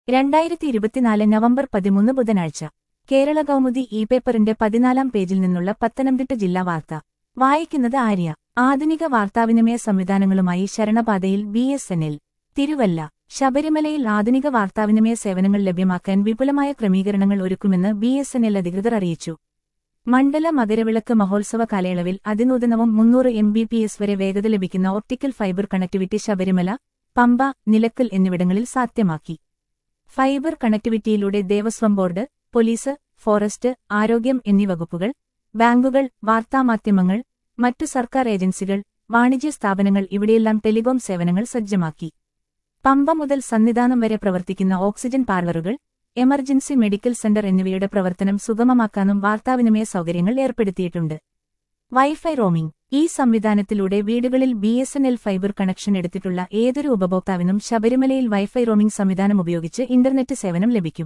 രണ്ടായിരത്തി ഇരുപത്തിനാല് നവംബർ പതിമൂന്ന് ബുധനാഴ്ച കേരള കൗമുദി ഇ പേപ്പറിന്റെ പതിനാലാം പേജിൽ നിന്നുള്ള പത്തനംതിട്ട ജില്ലാ വാർത്ത വായിക്കുന്നത് ആര്യ ആധുനിക വാർത്താവിനിമയ സംവിധാനങ്ങളുമായി ശരണപാതയിൽ B S N L Thiruvalla ശബരിമലയിൽ ആധുനിക വാർത്താവിനിമയ സേവനങ്ങൾ ലഭ്യമാക്കാൻ വിപുലമായ ക്രമീകരണങ്ങൾ ഒരുക്കുമെന്ന് ബി എസ് എൻ എൽ അധികൃതർ അറിയിച്ചു മണ്ഡല മകരവിളക്ക് മഹോത്സവ കാലയളവിൽ അതിനൂതനവും മുന്നൂറ് എം ബി പി എസ് വരെ വേഗത ലഭിക്കുന്ന optical fibre connectivity Sabarimala Pamba Nilakkal എന്നിവിടങ്ങളിൽ സാധ്യമാക്കി ഫൈബർ കണക്ടിവിറ്റിയിലൂടെ ദേവസ്വം ബോർഡ് പോലീസ് ഫോറസ്റ്റ് ആരോഗ്യം എന്നീ വകുപ്പുകൾ ബാങ്കുകൾ വാർത്താമാധ്യമങ്ങൾ മറ്റു സർക്കാർ ഏജൻസികൾ വാണിജ്യ സ്ഥാപനങ്ങൾ ഇവിടെയെല്ലാം ടെലികോം സേവനങ്ങൾ സജ്ജമാക്കി പമ്പ മുതൽ സന്നിധാനം വരെ പ്രവർത്തിക്കുന്ന ഓക്സിജൻ പാർലറുകൾ എമർജൻസി മെഡിക്കൽ സെന്റർ എന്നിവയുടെ പ്രവർത്തനം സുഗമമാക്കാനും വാർത്താവിനിമയ സൗകര്യങ്ങൾ ഏർപ്പെടുത്തിയിട്ടുണ്ട് വൈഫൈ റോമിംഗ് ഈ സംവിധാനത്തിലൂടെ വീടുകളിൽ B S N L fibre connection എടുത്തിട്ടുള്ള ഏതൊരു ഉപഭോക്താവിനും ശബരിമലയിൽ വൈഫൈ റോമിംഗ് സംവിധാനം ഉപയോഗിച്ച് ഇന്റർനെറ്റ് സേവനം ലഭിക്കും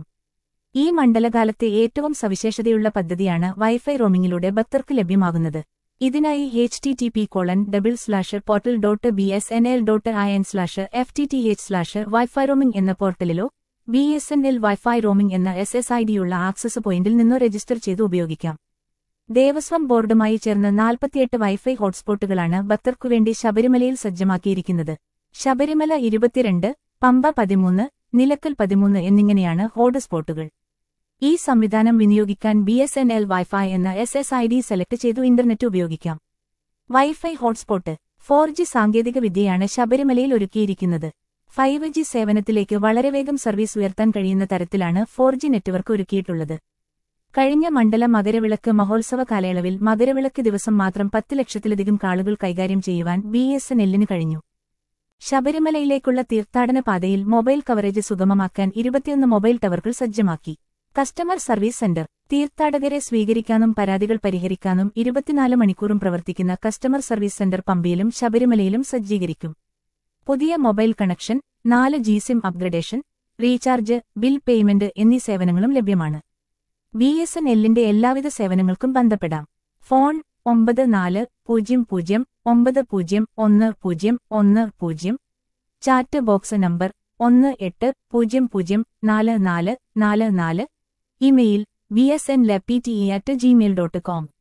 ഈ മണ്ഡലകാലത്തെ ഏറ്റവും സവിശേഷതയുള്ള പദ്ധതിയാണ് വൈഫൈ റോമിംഗിലൂടെ ഭക്തർക്ക് ലഭ്യമാകുന്നത് ഇതിനായി H T T P colon double slash portal dot B S N L dot I N slash F T T H slash wifi roaming എന്ന പോർട്ടലിലോ B S N L wifi roaming എന്ന S S I ഡിയുള്ള access പോയിന്റിൽ നിന്നോ register ചെയ്ത് ഉപയോഗിക്കാം ദേവസ്വം ബോർഡുമായി ചേർന്ന് നാൽപ്പത്തിയെട്ട് വൈഫൈ ഹോട്ട്സ്പോട്ടുകളാണ് ഭക്തർക്കുവേണ്ടി ശബരിമലയിൽ സജ്ജമാക്കിയിരിക്കുന്നത് ശബരിമല ഇരുപത്തിരണ്ട് പമ്പ പതിമൂന്ന് നിലക്കൽ പതിമൂന്ന് എന്നിങ്ങനെയാണ് ഹോട്ട്സ്പോട്ടുകൾ ഈ സംവിധാനം വിനിയോഗിക്കാൻ B S N L wifi എന്ന S S I D select ചെയ്തു ഇന്റർനെറ്റ് ഉപയോഗിക്കാം വൈഫൈ ഹോട്ട്സ്പോട്ട് ഫോർ ജി സാങ്കേതികവിദ്യയാണ് ശബരിമലയിൽ ഒരുക്കിയിരിക്കുന്നത് ഫൈവ് ജി സേവനത്തിലേക്ക് വളരെ വേഗം സർവീസ് ഉയർത്താൻ കഴിയുന്ന തരത്തിലാണ് ഫോർ ജി നെറ്റ്വർക്ക് ഒരുക്കിയിട്ടുള്ളത് കഴിഞ്ഞ മണ്ഡല മകരവിളക്ക് മഹോത്സവ കാലയളവിൽ മകരവിളക്ക് ദിവസം മാത്രം പത്ത് ലക്ഷത്തിലധികം കാളുകൾ കൈകാര്യം ചെയ്യുവാൻ ബി എസ് എൻ എല്ലിന് കഴിഞ്ഞു ശബരിമലയിലേക്കുള്ള തീർത്ഥാടന പാതയിൽ മൊബൈൽ കവറേജ് സുഗമമാക്കാൻ ഇരുപത്തിയൊന്ന് മൊബൈൽ ടവറുകൾ സജ്ജമാക്കി കസ്റ്റമർ സർവീസ് സെന്റർ തീർത്ഥാടകരെ സ്വീകരിക്കാനും പരാതികൾ പരിഹരിക്കാനും ഇരുപത്തിനാല് മണിക്കൂറും പ്രവർത്തിക്കുന്ന കസ്റ്റമർ സർവീസ് സെന്റർ പമ്പയിലും ശബരിമലയിലും സജ്ജീകരിക്കും പുതിയ മൊബൈൽ കണക്ഷൻ നാല് G SIM upgradation recharge bill payment എന്നീ സേവനങ്ങളും ലഭ്യമാണ് ബി എസ് എൻ എല്ലിന്റെ എല്ലാവിധ സേവനങ്ങൾക്കും ബന്ധപ്പെടാം ഫോൺ ഒമ്പത് നാല് പൂജ്യം പൂജ്യം ഒമ്പത് പൂജ്യം ഒന്ന് പൂജ്യം ഒന്ന് പൂജ്യം ചാറ്റ് ബോക്സ് നമ്പർ ഒന്ന് എട്ട് പൂജ്യം പൂജ്യം നാല് നാല് നാല് നാല് ഇമെയിൽ വി എസ് എൻ ലെപ്പി T at Gmail dot com